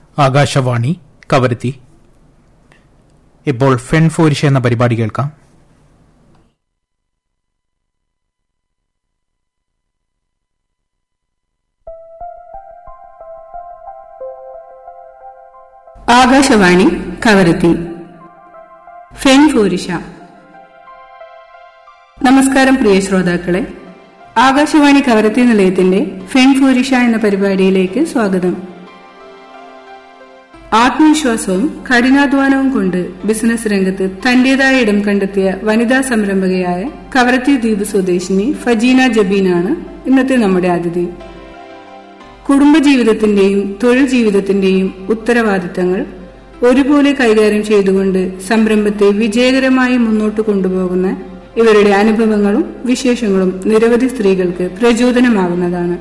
ആകാശവാണി കവരത്തി ഇപ്പോൾ ഫെൻഫോരിഷ എന്ന പരിപാടി കേൾക്കാം ആകാശവാണി കവരത്തി ഫെൻഫോരിഷ നമസ്കാരം പ്രിയ ശ്രോതാക്കളെ ആകാശവാണി കവരത്തി നിലയത്തിന്റെ ഫെൻഫോരിഷ എന്ന പരിപാടിയിലേക്ക് സ്വാഗതം ആത്മവിശ്വാസവും കഠിനാധ്വാനവും കൊണ്ട് ബിസിനസ് രംഗത്ത് തന്റേതായ ഇടം കണ്ടെത്തിയ വനിതാ സംരംഭകയായ കവരത്തി ദ്വീപ് സ്വദേശിനി ഫജീന ജബീനാണ് ഇന്നത്തെ നമ്മുടെ അതിഥി കുടുംബജീവിതത്തിന്റെയും തൊഴിൽ ജീവിതത്തിന്റെയും ഉത്തരവാദിത്തങ്ങൾ ഒരുപോലെ കൈകാര്യം ചെയ്തുകൊണ്ട് സംരംഭത്തെ വിജയകരമായി മുന്നോട്ട് കൊണ്ടുപോകുന്ന ഇവരുടെ അനുഭവങ്ങളും വിശേഷങ്ങളും നിരവധി സ്ത്രീകൾക്ക് പ്രചോദനമാകുന്നതാണ്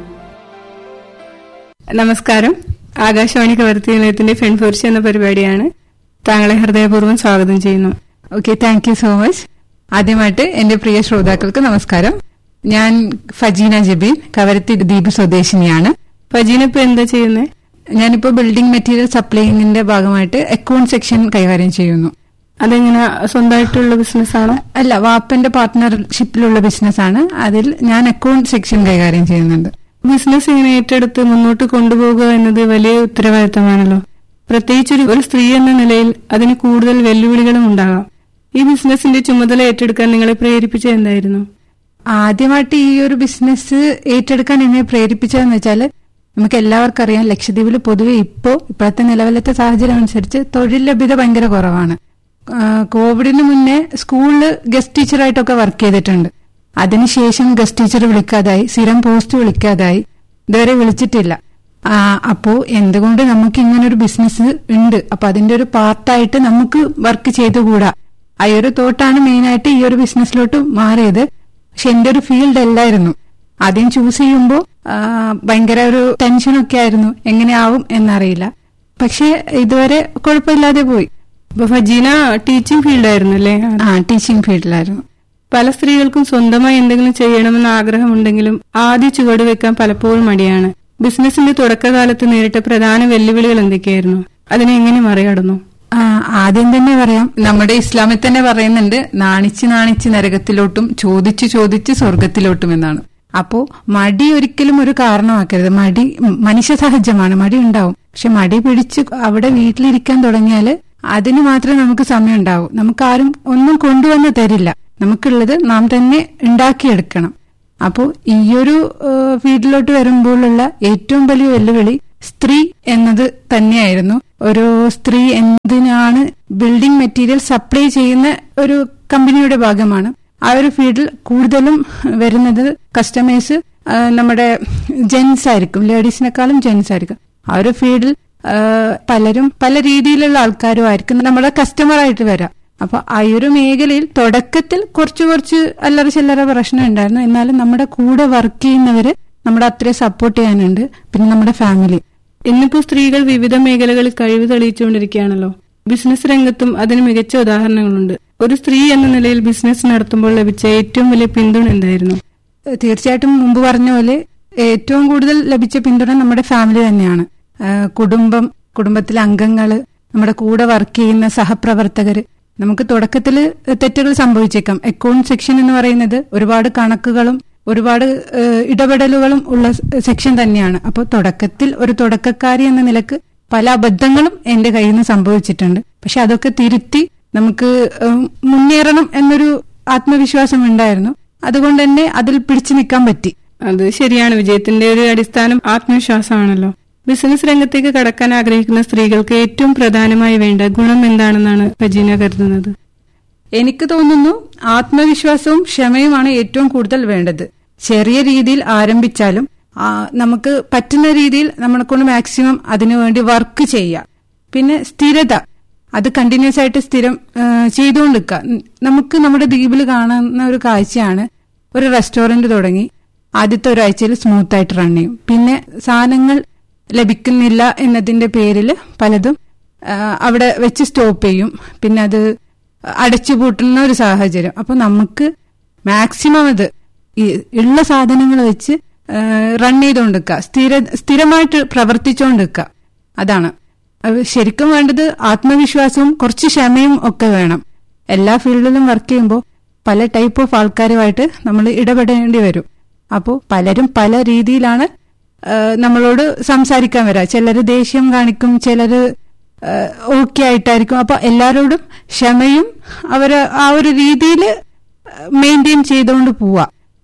നമസ്കാരം ആകാശവാണി കവർത്തി നിലയത്തിന്റെ ഫെൻഫോർച്ച് എന്ന പരിപാടിയാണ് താങ്കളെ ഹൃദയപൂർവ്വം സ്വാഗതം ചെയ്യുന്നു okay thank you so much ആദ്യമായിട്ട് എന്റെ പ്രിയ ശ്രോതാക്കൾക്ക് നമസ്കാരം ഞാൻ ഫജീന ജബീൻ കവരത്തി ദ്വീപ് സ്വദേശിനിയാണ് ഫജീന ഇപ്പൊ എന്താ ചെയ്യുന്നത് ഞാനിപ്പോ ബിൽഡിംഗ് മെറ്റീരിയൽ സപ്ലൈയിങ്ങിന്റെ ഭാഗമായിട്ട് അക്കൗണ്ട് സെക്ഷൻ കൈകാര്യം ചെയ്യുന്നു അതെങ്ങനെ സ്വന്തമായിട്ടുള്ള ബിസിനസ് ആണോ അല്ല വാപ്പന്റെ പാർട്ട്ണർഷിപ്പിലുള്ള ബിസിനസ്സാണ് അതിൽ ഞാൻ അക്കൗണ്ട് സെക്ഷൻ കൈകാര്യം ചെയ്യുന്നുണ്ട് ബിസിനസ് ഇങ്ങനെ ഏറ്റെടുത്ത് മുന്നോട്ട് കൊണ്ടുപോകുക എന്നത് വലിയ ഉത്തരവാദിത്തമാണല്ലോ പ്രത്യേകിച്ച് ഒരു- ഒരു സ്ത്രീ എന്ന നിലയിൽ അതിന് കൂടുതൽ വെല്ലുവിളികളും ഉണ്ടാകാം ഈ ബിസിനസിന്റെ ചുമതല ഏറ്റെടുക്കാൻ നിങ്ങളെ പ്രേരിപ്പിച്ചത് എന്തായിരുന്നു ആദ്യമായിട്ട് ഈ ഒരു ബിസിനസ് ഏറ്റെടുക്കാൻ എന്നെ പ്രേരിപ്പിച്ചതെന്ന് വെച്ചാൽ നമുക്ക് എല്ലാവർക്കും അറിയാം ലക്ഷദ്വീപിൽ പൊതുവെ ഇപ്പോൾ ഇപ്പോഴത്തെ നിലവിലത്തെ സാഹചര്യം അനുസരിച്ച് തൊഴിൽ ലഭ്യത ഭയങ്കര കുറവാണ് ആ, കോവിഡിന് മുന്നേ സ്കൂളിൽ ഗസ്റ്റ് ടീച്ചറായിട്ടൊക്കെ വർക്ക് ചെയ്തിട്ടുണ്ട് അതിനുശേഷം ഗസ്റ്റ് ടീച്ചർ വിളിക്കാതായി സ്ഥിരം പോസ്റ്റ് വിളിക്കാതായി ഇതുവരെ വിളിച്ചിട്ടില്ല ആ, അപ്പോ എന്തുകൊണ്ട് നമുക്ക് ഇങ്ങനെ ഒരു ബിസിനസ് ഉണ്ട് അപ്പൊ അതിന്റെ ഒരു പാർട്ടായിട്ട് നമുക്ക് വർക്ക് ചെയ്തുകൂടാ ആ ഒരു തോട്ടാണ് മെയിനായിട്ട് ഈ ഒരു ബിസിനസ്സിലോട്ട് മാറിയത് പക്ഷെ എന്റെ ഒരു ഫീൽഡ് അല്ലായിരുന്നു ആദ്യം ചൂസ് ചെയ്യുമ്പോൾ ഭയങ്കര ഒരു ടെൻഷനൊക്കെ ആയിരുന്നു എങ്ങനെയാവും എന്നറിയില്ല പക്ഷെ ഇതുവരെ കുഴപ്പമില്ലാതെ പോയി അപ്പൊ ഫജീന ടീച്ചിങ് ഫീൽഡ് ആയിരുന്നു അല്ലേ ആ ടീച്ചിങ് ഫീൽഡിലായിരുന്നു പല സ്ത്രീകൾക്കും സ്വന്തമായി എന്തെങ്കിലും ചെയ്യണമെന്ന ആഗ്രഹമുണ്ടെങ്കിലും ആദ്യ ചുവട് വെക്കാൻ പലപ്പോഴും മടിയാണ് ബിസിനസിന്റെ തുടക്കകാലത്ത് നേരിട്ട പ്രധാന വെല്ലുവിളികൾ എന്തൊക്കെയായിരുന്നു അതിനെ എങ്ങനെ മറികടന്നു ആ, ആദ്യം തന്നെ പറയാം നമ്മുടെ ഇസ്ലാമിൽ തന്നെ പറയുന്നുണ്ട് നാണിച്ച് നാണിച്ച് നരകത്തിലോട്ടും ചോദിച്ച് ചോദിച്ച് സ്വർഗത്തിലോട്ടും എന്നാണ് അപ്പോ മടി ഒരിക്കലും ഒരു കാരണമാക്കരുത് മടി ഉം, മനുഷ്യ സഹജമാണ് മടി ഉണ്ടാവും പക്ഷെ മടി പിടിച്ച് അവിടെ വീട്ടിലിരിക്കാൻ തുടങ്ങിയാൽ അതിന് മാത്രമേ നമുക്ക് സമയം ഉണ്ടാവൂ നമുക്ക് ആരും ഒന്നും കൊണ്ടുവന്ന് തരില്ല നമുക്കുള്ളത് നാം തന്നെ ഉണ്ടാക്കിയെടുക്കണം അപ്പോൾ ഈയൊരു ഏഹ്, ഫീൽഡിലോട്ട് വരുമ്പോഴുള്ള ഏറ്റവും വലിയ വെല്ലുവിളി സ്ത്രീ എന്നത് തന്നെയായിരുന്നു ഒരു സ്ത്രീ എന്തിനാണ് ബിൽഡിംഗ് മെറ്റീരിയൽ സപ്ലൈ ചെയ്യുന്ന ഒരു കമ്പനിയുടെ ഭാഗമാണ് ആ ഒരു ഫീൽഡിൽ കൂടുതലും വരുന്നത് കസ്റ്റമേഴ്സ് നമ്മുടെ ജെൻസ് ആയിരിക്കും ലേഡീസിനെക്കാളും ജെൻസ് ആയിരിക്കും ആ ഒരു ഫീൽഡിൽ ആ, പലരും പല രീതിയിലുള്ള ആൾക്കാരും ആയിരിക്കും നമ്മുടെ കസ്റ്റമർ ആയിട്ട് വരാം അപ്പൊ ആ ഒരു മേഖലയിൽ തുടക്കത്തിൽ കുറച്ച് കുറച്ച് അല്ലറ ചില്ലറ പ്രശ്നം ഉണ്ടായിരുന്നു എന്നാലും നമ്മുടെ കൂടെ വർക്ക് ചെയ്യുന്നവര് നമ്മുടെ അത്രയും സപ്പോർട്ട് ചെയ്യാനുണ്ട് പിന്നെ നമ്മുടെ ഫാമിലി ഇന്നിപ്പോ സ്ത്രീകൾ വിവിധ മേഖലകളിൽ കഴിവ് തെളിയിച്ചുകൊണ്ടിരിക്കുകയാണല്ലോ ബിസിനസ് രംഗത്തും അതിന് മികച്ച ഉദാഹരണങ്ങളുണ്ട് ഒരു സ്ത്രീ എന്ന നിലയിൽ ബിസിനസ് നടത്തുമ്പോൾ ലഭിച്ച ഏറ്റവും വലിയ പിന്തുണ എന്തായിരുന്നു തീർച്ചയായിട്ടും മുമ്പ് പറഞ്ഞ പോലെ ഏറ്റവും കൂടുതൽ ലഭിച്ച പിന്തുണ നമ്മുടെ ഫാമിലി തന്നെയാണ് ആ, കുടുംബം കുടുംബത്തിലെ അംഗങ്ങള് നമ്മുടെ കൂടെ വർക്ക് ചെയ്യുന്ന സഹപ്രവർത്തകര് നമുക്ക് തുടക്കത്തിൽ തെറ്റുകൾ സംഭവിച്ചേക്കാം അക്കൗണ്ട് സെക്ഷൻ എന്ന് പറയുന്നത് ഒരുപാട് കണക്കുകളും ഒരുപാട് ഏ, ഇടപെടലുകളും ഉള്ള സെക്ഷൻ തന്നെയാണ് അപ്പോൾ തുടക്കത്തിൽ ഒരു തുടക്കക്കാരി എന്ന നിലക്ക് പല അബദ്ധങ്ങളും എന്റെ കയ്യിൽ നിന്ന് സംഭവിച്ചിട്ടുണ്ട് പക്ഷെ അതൊക്കെ തിരുത്തി നമുക്ക് ഏം, മുന്നേറണം എന്നൊരു ആത്മവിശ്വാസം ഉണ്ടായിരുന്നു അതുകൊണ്ട് തന്നെ അതിൽ പിടിച്ചു നിൽക്കാൻ പറ്റി അത് ശരിയാണ് വിജയത്തിന്റെ ഒരു അടിസ്ഥാനം ആത്മവിശ്വാസമാണല്ലോ ബിസിനസ് രംഗത്തേക്ക് കടക്കാൻ ആഗ്രഹിക്കുന്ന സ്ത്രീകൾക്ക് ഏറ്റവും പ്രധാനമായി വേണ്ട ഗുണം എന്താണെന്നാണ് ഫജീന കരുതുന്നത് എനിക്ക് തോന്നുന്നു ആത്മവിശ്വാസവും ക്ഷമയുമാണ് ഏറ്റവും കൂടുതൽ വേണ്ടത് ചെറിയ രീതിയിൽ ആരംഭിച്ചാലും ആ, നമുക്ക് പറ്റുന്ന രീതിയിൽ നമ്മളെ കൊണ്ട് മാക്സിമം അതിനുവേണ്ടി വർക്ക് ചെയ്യുക പിന്നെ സ്ഥിരത അത് കണ്ടിന്യൂസ് ആയിട്ട് സ്ഥിരം ആ, ചെയ്തുകൊണ്ടിരിക്കുക ഉം, നമുക്ക് നമ്മുടെ ദ്വീപിൽ കാണുന്ന ഒരു കാഴ്ചയാണ് ഒരു റെസ്റ്റോറന്റ് തുടങ്ങി ആദ്യത്തെ ഒരാഴ്ചയിൽ സ്മൂത്ത് ആയിട്ട് റൺ ചെയ്യും പിന്നെ സാധനങ്ങൾ ലഭിക്കുന്നില്ല എന്നതിന്റെ പേരിൽ പലതും ആ, അവിടെ വെച്ച് സ്റ്റോപ്പ് ചെയ്യും പിന്നെ അത് അടച്ചുപൂട്ടുന്ന ഒരു സാഹചര്യം അപ്പൊ നമുക്ക് മാക്സിമം അത് ഈ ഉള്ള സാധനങ്ങൾ വെച്ച് റൺ ചെയ്തുകൊണ്ടിരിക്കുക സ്ഥിര സ്ഥിരമായിട്ട് പ്രവർത്തിച്ചുകൊണ്ടിരിക്കുക അതാണ് അത് ശരിക്കും വേണ്ടത് ആത്മവിശ്വാസവും കുറച്ച് ക്ഷമയും ഒക്കെ വേണം എല്ലാ ഫീൽഡിലും വർക്ക് ചെയ്യുമ്പോൾ പല ടൈപ്പ് ഓഫ് ആൾക്കാരുമായിട്ട് നമ്മൾ ഇടപെടേണ്ടി വരും അപ്പോൾ പലരും പല രീതിയിലാണ് ആ, നമ്മളോട് സംസാരിക്കാൻ വരാ ചിലര് ദേഷ്യം കാണിക്കും ചിലര് ഓക്കെ ആയിട്ടായിരിക്കും അപ്പൊ എല്ലാരോടും ക്ഷമയും അവര് ആ ഒരു രീതിയിൽ മെയിൻറ്റെയിൻ ചെയ്തുകൊണ്ട് പോവാ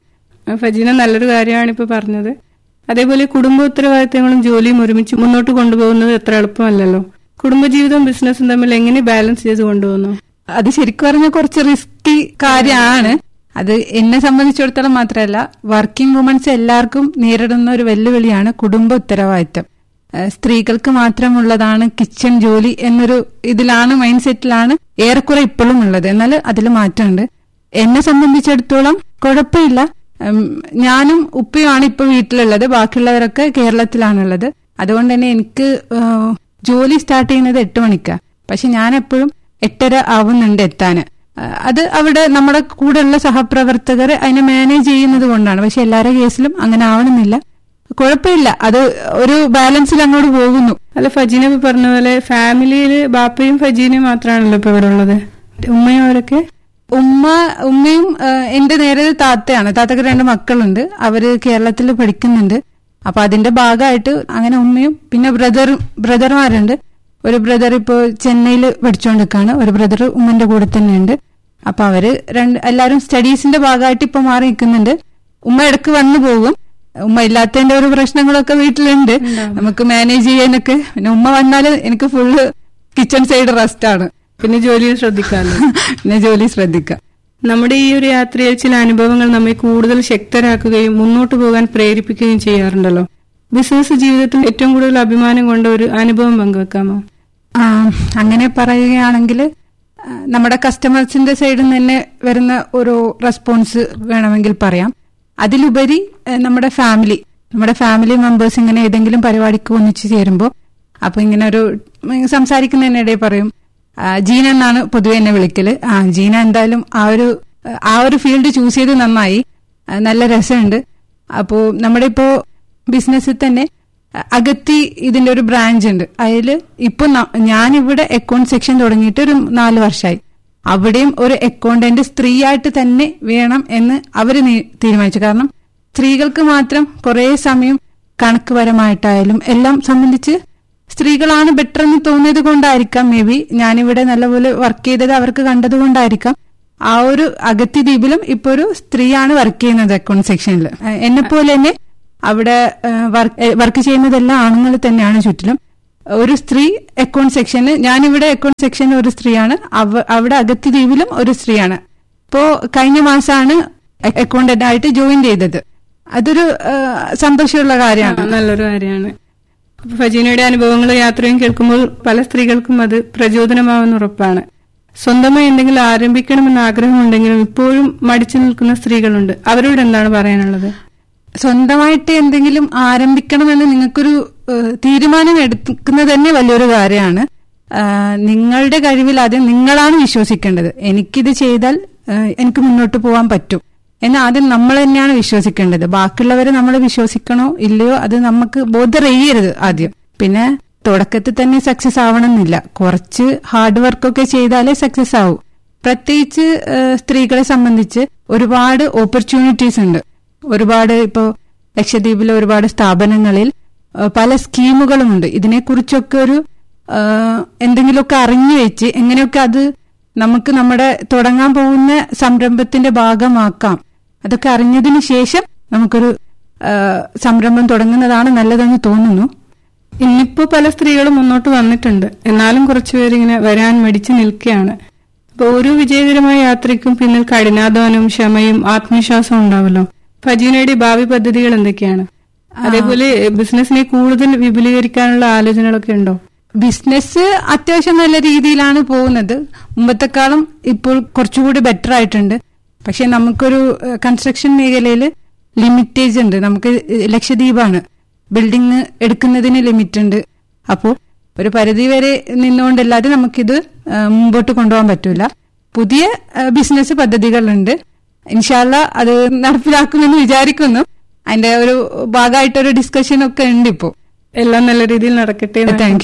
ഫജീന നല്ലൊരു കാര്യമാണ് ഇപ്പൊ പറഞ്ഞത് അതേപോലെ കുടുംബ ഉത്തരവാദിത്തങ്ങളും ജോലിയും ഒരുമിച്ച് മുന്നോട്ട് കൊണ്ടുപോകുന്നത് എത്ര എളുപ്പമല്ലല്ലോ കുടുംബജീവിതവും ബിസിനസ്സും തമ്മിൽ എങ്ങനെ ബാലൻസ് ചെയ്ത് കൊണ്ടുപോകുന്നു അത് ശരിക്കും പറഞ്ഞാൽ കുറച്ച് റിസ്കി കാര്യമാണ് അത് എന്നെ സംബന്ധിച്ചിടത്തോളം മാത്രമല്ല വർക്കിംഗ് വുമൻസ് എല്ലാവർക്കും നേരിടുന്ന ഒരു വെല്ലുവിളിയാണ് കുടുംബ ഉത്തരവാദിത്തം ഏഹ് സ്ത്രീകൾക്ക് മാത്രമുള്ളതാണ് കിച്ചൺ ജോലി എന്നൊരു ഇതിലാണ് മൈൻഡ് സെറ്റിലാണ് ഏറെക്കുറെ ഇപ്പോഴും ഉള്ളത് എന്നാൽ അതിൽ മാറ്റമുണ്ട് എന്നെ സംബന്ധിച്ചിടത്തോളം കുഴപ്പമില്ല ഉം, ഞാനും ഉപ്പയുമാണ് ഇപ്പൊ വീട്ടിലുള്ളത് ബാക്കിയുള്ളവരൊക്കെ കേരളത്തിലാണുള്ളത് അതുകൊണ്ട് തന്നെ എനിക്ക് ഏഹ്, ജോലി സ്റ്റാർട്ട് ചെയ്യുന്നത് എട്ട് മണിക്കാ പക്ഷെ ഞാൻ എപ്പോഴും എട്ടര ആവുന്നുണ്ട് എത്താന് ഏഹ്, അത് അവിടെ നമ്മുടെ കൂടെയുള്ള സഹപ്രവർത്തകർ അതിനെ മാനേജ് ചെയ്യുന്നത് കൊണ്ടാണ് പക്ഷെ എല്ലാവരുടെ കേസിലും അങ്ങനെ ആവണമെന്നില്ല കുഴപ്പമില്ല അത് ഒരു ബാലൻസിൽ അങ്ങോട്ട് പോകുന്നു അല്ല ഫജീന ഇപ്പൊ പറഞ്ഞ പോലെ ഫാമിലിയില് ബാപ്പയും ഫജീനയും മാത്രമാണല്ലോ ഇപ്പൊ ഇവിടെ ഉള്ളത് ഉമ്മയും അവരൊക്കെ ഉമ്മ ഉമ്മയും ഏഹ്, എന്റെ നേരെ താത്തയാണ് താത്തക്ക് രണ്ട് മക്കളുണ്ട് അവര് കേരളത്തിൽ പഠിക്കുന്നുണ്ട് അപ്പൊ അതിന്റെ ഭാഗമായിട്ട് അങ്ങനെ ഉമ്മയും പിന്നെ ബ്രദർ ബ്രദർമാരുണ്ട് ഒരു ബ്രദർ ഇപ്പോ ചെന്നൈയിൽ പഠിച്ചുകൊണ്ടിരിക്കുകയാണ് ഒരു ബ്രദർ ഉമ്മന്റെ കൂടെ തന്നെയുണ്ട് അപ്പൊ അവര് രണ്ട് എല്ലാരും സ്റ്റഡീസിന്റെ ഭാഗമായിട്ട് ഇപ്പൊ മാറി നിൽക്കുന്നുണ്ട് ഉമ്മ ഇടക്ക് വന്നു പോകും ഉമ്മ ഇല്ലാത്തതിന്റെ ഒരു പ്രശ്നങ്ങളൊക്കെ വീട്ടിലുണ്ട് നമുക്ക് മാനേജ് ചെയ്യാനൊക്കെ പിന്നെ ഉമ്മ വന്നാൽ എനിക്ക് ഫുള്ള് കിച്ചൺ സൈഡ് റെസ്റ്റ് ആണ് പിന്നെ ജോലിയിൽ ശ്രദ്ധിക്കാമല്ലോ പിന്നെ ജോലി ശ്രദ്ധിക്കാം നമ്മുടെ ഈ ഒരു യാത്രയിൽ ചില അനുഭവങ്ങൾ നമ്മെ കൂടുതൽ ശക്തരാക്കുകയും മുന്നോട്ട് പോകാൻ പ്രേരിപ്പിക്കുകയും ചെയ്യാറുണ്ടല്ലോ ബിസിനസ് ജീവിതത്തിൽ ഏറ്റവും കൂടുതൽ അഭിമാനം കൊണ്ട ഒരു അനുഭവം പങ്കുവെക്കാമോ ആ, അങ്ങനെ പറയുകയാണെങ്കിൽ ആ, നമ്മുടെ കസ്റ്റമേഴ്സിന്റെ സൈഡിൽ നിന്ന് തന്നെ വരുന്ന ഒരു റെസ്പോൺസ് വേണമെങ്കിൽ പറയാം അതിലുപരി ആ, നമ്മുടെ ഫാമിലി നമ്മുടെ ഫാമിലി മെമ്പേഴ്സ് ഇങ്ങനെ ഏതെങ്കിലും പരിപാടിക്ക് ഒന്നിച്ചു ചേരുമ്പോൾ അപ്പൊ ഇങ്ങനെ ഒരു ഉം, സംസാരിക്കുന്നതിനിടെ പറയും ആ, ജീന എന്നാണ് പൊതുവെ എന്നെ വിളിക്കല് ആ ജീന എന്തായാലും ആ ഒരു ആ ഒരു ഫീൽഡ് ചൂസ് ചെയ്ത് നന്നായി ആ, നല്ല രസമുണ്ട് അപ്പോ നമ്മുടെ ഇപ്പോ ബിസിനസ്സിൽ തന്നെ അഗത്തി ഇതിന്റെ ഒരു ബ്രാഞ്ച് ഉണ്ട് അതിൽ ഇപ്പൊ ഞാനിവിടെ അക്കൗണ്ട് സെക്ഷൻ തുടങ്ങിയിട്ട് ഒരു നാല് വർഷമായി അവിടെയും ഒരു അക്കൗണ്ടന്റ് സ്ത്രീയായിട്ട് തന്നെ വേണം എന്ന് അവര് നീ- തീരുമാനിച്ചു കാരണം സ്ത്രീകൾക്ക് മാത്രം കുറെ സമയം കണക്ക് പരമായിട്ടായാലും എല്ലാം സംബന്ധിച്ച് സ്ത്രീകളാണ് ബെറ്റർ എന്ന് തോന്നിയത് കൊണ്ടായിരിക്കാം മേ ബി ഞാനിവിടെ നല്ലപോലെ വർക്ക് ചെയ്തത് അവർക്ക് കണ്ടത് കൊണ്ടായിരിക്കാം ആ ഒരു അഗത്തി ദ്വീപിലും ഇപ്പൊ ഒരു സ്ത്രീയാണ് വർക്ക് ചെയ്യുന്നത് അക്കൗണ്ട് സെക്ഷനിൽ എന്നെ പോലെ തന്നെ അവിടെ വർക്ക് ചെയ്യുന്നതെല്ലാം ആണുങ്ങൾ തന്നെയാണ് ചുറ്റിലും ഒരു സ്ത്രീ അക്കൗണ്ട് സെക്ഷന് ഞാനിവിടെ അക്കൗണ്ട് സെക്ഷനിൽ ഒരു സ്ത്രീയാണ് അവ- അവിടെ അഗത്തി ദ്വീപിലും ഒരു സ്ത്രീയാണ് ഇപ്പോ കഴിഞ്ഞ മാസമാണ് അക്കൗണ്ടന്റ് ആയിട്ട് ജോയിൻ ചെയ്തത് അതൊരു ആ, സന്തോഷമുള്ള കാര്യമാണ് നല്ലൊരു കാര്യമാണ് അപ്പൊ ഫജീനയുടെ അനുഭവങ്ങളും യാത്രയും കേൾക്കുമ്പോൾ പല സ്ത്രീകൾക്കും അത് പ്രചോദനമാവുന്ന ഉറപ്പാണ് സ്വന്തമായി എന്തെങ്കിലും ആരംഭിക്കണമെന്ന് ആഗ്രഹമുണ്ടെങ്കിലും ഇപ്പോഴും മടിച്ചു നിൽക്കുന്ന സ്ത്രീകളുണ്ട് അവരോട് എന്താണ് പറയാനുള്ളത് സ്വന്തമായിട്ട് എന്തെങ്കിലും ആരംഭിക്കണമെന്ന് നിങ്ങൾക്കൊരു ഏഹ്, തീരുമാനം എടുക്കുന്നത് തന്നെ വലിയൊരു കാര്യമാണ് ആഹ്, നിങ്ങളുടെ കഴിവിൽ ആദ്യം നിങ്ങളാണ് വിശ്വസിക്കേണ്ടത് എനിക്കിത് ചെയ്താൽ ഏഹ്, എനിക്ക് മുന്നോട്ട് പോകാൻ പറ്റും എന്ന് ആദ്യം നമ്മൾ തന്നെയാണ് വിശ്വസിക്കേണ്ടത് ബാക്കിയുള്ളവരെ നമ്മൾ വിശ്വസിക്കണോ ഇല്ലയോ അത് നമുക്ക് ബോധറിയരുത് ആദ്യം പിന്നെ തുടക്കത്തിൽ തന്നെ സക്സസ് ആവണമെന്നില്ല കുറച്ച് ഹാർഡ് വർക്കൊക്കെ ചെയ്താലേ സക്സസ് ആവൂ പ്രത്യേകിച്ച് ഏഹ്, സ്ത്രീകളെ സംബന്ധിച്ച് ഒരുപാട് ഓപ്പർച്യൂണിറ്റീസ് ഉണ്ട് ഒരുപാട് ഇപ്പോ ലക്ഷദ്വീപിലെ ഒരുപാട് സ്ഥാപനങ്ങളിൽ ഏഹ്, പല സ്കീമുകളുമുണ്ട് ഇതിനെക്കുറിച്ചൊക്കെ ഒരു ഏഹ്, എന്തെങ്കിലുമൊക്കെ അറിഞ്ഞു വെച്ച് എങ്ങനെയൊക്കെ അത് നമുക്ക് നമ്മുടെ തുടങ്ങാൻ പോകുന്ന സംരംഭത്തിന്റെ ഭാഗമാക്കാം അതൊക്കെ അറിഞ്ഞതിന് ശേഷം നമുക്കൊരു ഏഹ്, സംരംഭം തുടങ്ങുന്നതാണ് നല്ലതെന്ന് തോന്നുന്നു ഇന്നിപ്പോ പല സ്ത്രീകളും മുന്നോട്ട് വന്നിട്ടുണ്ട് എന്നാലും കുറച്ചുപേര് ഇങ്ങനെ വരാൻ മടിച്ചു നിൽക്കുകയാണ് അപ്പൊ ഓരോ വിജയകരമായ യാത്രയ്ക്കും പിന്നിൽ കഠിനാധ്വാനവും ക്ഷമയും ആത്മവിശ്വാസവും ഉണ്ടാവല്ലോ ഫജീനയുടെ ഭാവി പദ്ധതികൾ എന്തൊക്കെയാണ് അതേപോലെ ബിസിനസിനെ കൂടുതൽ വിപുലീകരിക്കാനുള്ള ആലോചനകളൊക്കെ ഉണ്ടോ ബിസിനസ് അത്യാവശ്യം നല്ല രീതിയിലാണ് പോകുന്നത് മുമ്പത്തെക്കാളും ഇപ്പോൾ കുറച്ചുകൂടി ബെറ്റർ ആയിട്ടുണ്ട് പക്ഷെ നമുക്കൊരു കൺസ്ട്രക്ഷൻ മേഖലയിൽ ലിമിറ്റേജ് ഉണ്ട് നമുക്ക് ലക്ഷദ്വീപാണ് ബിൽഡിംഗ് എടുക്കുന്നതിന് ലിമിറ്റ് ഉണ്ട് അപ്പോൾ ഒരു പരിധി വരെ നിന്നുകൊണ്ടല്ലാതെ നമുക്കിത് ആ, മുമ്പോട്ട് കൊണ്ടുപോകാൻ പറ്റൂല പുതിയ ബിസിനസ് പദ്ധതികളുണ്ട് ഇൻഷാല്ല അത് നടപ്പിലാക്കുമെന്ന് വിചാരിക്കുന്നു അതിന്റെ ഒരു ഭാഗമായിട്ടൊരു ഡിസ്കഷൻ ഒക്കെ ഉണ്ട് ഇപ്പോ എല്ലാം നല്ല രീതിയിൽ നടക്കട്ടെ എന്ന് താങ്ക് യു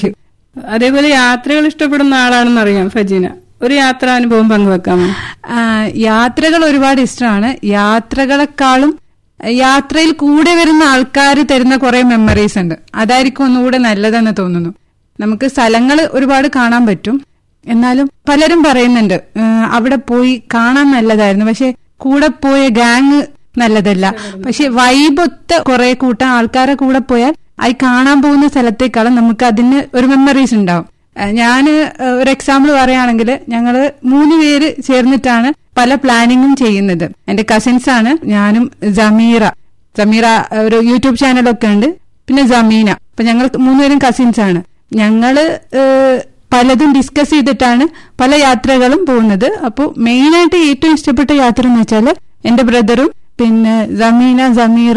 അതേപോലെ യാത്രകൾ ഇഷ്ടപ്പെടുന്ന ആളാണെന്ന് അറിയാം ഫജീന ഒരു യാത്രാ അനുഭവം പങ്കുവെക്കാമോ ആ, യാത്രകൾ ഒരുപാട് ഇഷ്ടമാണ് യാത്രകളെക്കാളും യാത്രയിൽ കൂടെ വരുന്ന ആൾക്കാർ തരുന്ന കുറെ മെമ്മറീസ് ഉണ്ട് അതായിരിക്കും ഒന്നുകൂടെ നല്ലതെന്ന് തോന്നുന്നു നമുക്ക് സ്ഥലങ്ങൾ ഒരുപാട് കാണാൻ പറ്റും എന്നാലും പലരും പറയുന്നുണ്ട് ആ, അവിടെ പോയി കാണാൻ നല്ലതായിരുന്നു പക്ഷെ കൂടെ പോയ ഗാങ് നല്ലതല്ല പക്ഷെ വൈബൊത്ത കുറെ കൂട്ടം ആൾക്കാരെ കൂടെ പോയാൽ അത് കാണാൻ പോകുന്ന സ്ഥലത്തേക്കാളും നമുക്ക് അതിന് ഒരു മെമ്മറീസ് ഉണ്ടാവും ഞാൻ ഒരു എക്സാമ്പിൾ പറയുകയാണെങ്കിൽ ഞങ്ങള് മൂന്ന് പേര് ചേർന്നിട്ടാണ് പല പ്ലാനിങ്ങും ചെയ്യുന്നത് എന്റെ കസിൻസ് ആണ് ഞാനും ജമീറ ജമീറ ഏഹ്, ഒരു യൂട്യൂബ് ചാനലൊക്കെ ഉണ്ട് പിന്നെ ജമീന അപ്പൊ ഞങ്ങൾ മൂന്നുപേരും കസിൻസ് ആണ് ഞങ്ങള് ഏഹ്, പലതും ഡിസ്കസ് ചെയ്തിട്ടാണ് പല യാത്രകളും പോകുന്നത് അപ്പോൾ മെയിനായിട്ട് ഏറ്റവും ഇഷ്ടപ്പെട്ട യാത്ര എന്ന് വെച്ചാൽ എന്റെ ബ്രദറും പിന്നെ ജമീന ജമീറ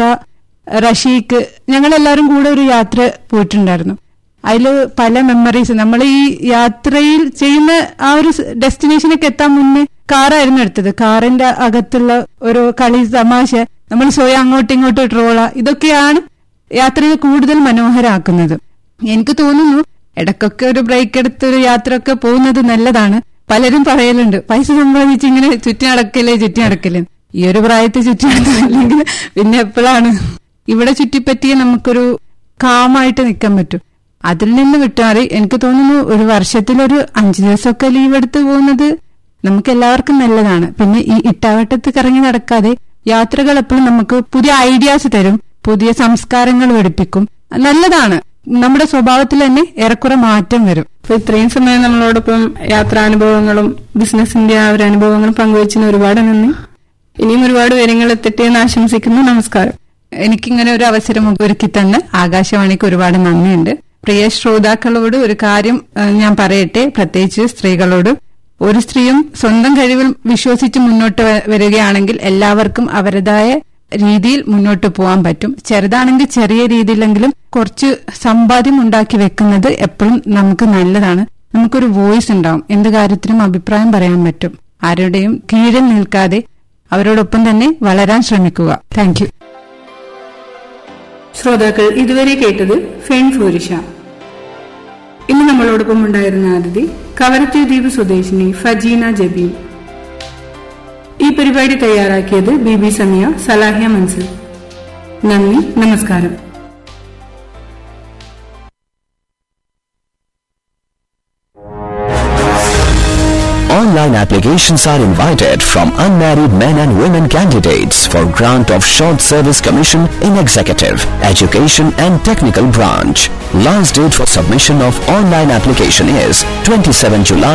റഷീഖ് ഞങ്ങളെല്ലാവരും കൂടെ ഒരു യാത്ര പോയിട്ടുണ്ടായിരുന്നു അതിൽ പല മെമ്മറീസ് നമ്മൾ ഈ യാത്രയിൽ ചെയ്യുന്ന ആ ഒരു ഡെസ്റ്റിനേഷനൊക്കെ എത്താൻ മുന്നേ കാറായിരുന്നു എടുത്തത് കാറിന്റെ അകത്തുള്ള ഓരോ കളി തമാശ നമ്മൾ സ്വയം അങ്ങോട്ടും ഇങ്ങോട്ടും ട്രോള ഇതൊക്കെയാണ് യാത്രയെ കൂടുതൽ മനോഹരമാക്കുന്നത് എനിക്ക് തോന്നുന്നു ഇടയ്ക്കൊക്കെ ഒരു ബ്രേക്ക് എടുത്ത് ഒരു യാത്ര ഒക്കെ പോകുന്നത് നല്ലതാണ് പലരും പറയലുണ്ട് പൈസ സമ്പാദിച്ച് ഇങ്ങനെ ചുറ്റി നടക്കല്ലേ ചുറ്റി നടക്കല്ലേ ഈ ഒരു പ്രായത്തിൽ ചുറ്റി നടക്കില്ലെങ്കിൽ പിന്നെ എപ്പോഴാണ് ഇവിടെ ചുറ്റിപ്പറ്റിയ നമുക്കൊരു കാമായിട്ട് നിൽക്കാൻ പറ്റും അതിൽ നിന്ന് വിട്ടാറി എനിക്ക് തോന്നുന്നു ഒരു വർഷത്തിലൊരു അഞ്ചു ദിവസമൊക്കെ ലീവ് എടുത്ത് പോകുന്നത് നമുക്ക് എല്ലാവർക്കും നല്ലതാണ് പിന്നെ ഈ ഇട്ടാവട്ടത്ത് കറങ്ങി നടക്കാതെ യാത്രകൾ എപ്പോഴും നമുക്ക് പുതിയ ഐഡിയാസ് തരും പുതിയ സംസ്കാരങ്ങൾ പഠിപ്പിക്കും നല്ലതാണ് നമ്മുടെ സ്വഭാവത്തിൽ തന്നെ ഏറെക്കുറെ മാറ്റം വരും അപ്പൊ ഇത്രയും സമയം നമ്മളോടൊപ്പം യാത്രാനുഭവങ്ങളും ബിസിനസിന്റെ ആ ഒരു അനുഭവങ്ങളും പങ്കുവച്ചതിന് ഒരുപാട് നന്ദി ഇനിയും ഒരുപാട് വിവരങ്ങൾ എത്തട്ടെ എന്ന് ആശംസിക്കുന്നു നമസ്കാരം എനിക്കിങ്ങനെ ഒരു അവസരം ഒരുക്കി തന്ന ആകാശവാണിക്ക് ഒരുപാട് നന്ദിയുണ്ട് പ്രിയ ശ്രോതാക്കളോട് ഒരു കാര്യം ഏഹ്, ഞാൻ പറയട്ടെ പ്രത്യേകിച്ച് സ്ത്രീകളോട് ഒരു സ്ത്രീയും സ്വന്തം കഴിവിൽ വിശ്വസിച്ച് മുന്നോട്ട് വ- വരികയാണെങ്കിൽ എല്ലാവർക്കും അവരുടേതായ രീതിയിൽ മുന്നോട്ട് പോകാൻ പറ്റും ചെറുതാണെങ്കിൽ ചെറിയ രീതിയിലെങ്കിലും കുറച്ച് സമ്പാദ്യം ഉണ്ടാക്കി വെക്കുന്നത് എപ്പോഴും നമുക്ക് നല്ലതാണ് നമുക്കൊരു വോയിസ് ഉണ്ടാവും എന്ത് കാര്യത്തിനും അഭിപ്രായം പറയാൻ പറ്റും ആരുടെയും കീഴിൽ നിൽക്കാതെ അവരോടൊപ്പം തന്നെ വളരാൻ ശ്രമിക്കുക താങ്ക് യു ശ്രോതാക്കൾ ഇതുവരെ കേട്ടത് ഫെൺ ഫ്ലോരിഷ ഇന്ന് നമ്മളോടൊപ്പം ഉണ്ടായിരുന്ന അതിഥി കവരത്തി ദ്വീപ് സ്വദേശിനി ഫജീന ജബീൽ ഈ പരിപാടി തയ്യാറാക്കിയത് ബി ബി സമിയ സലാഹിയ മൻസൂർ നന്ദി നമസ്കാരം Online applications are invited from unmarried men and women candidates for grant of short service commission in executive, education and technical branch. Last date for submission of online application is 27 July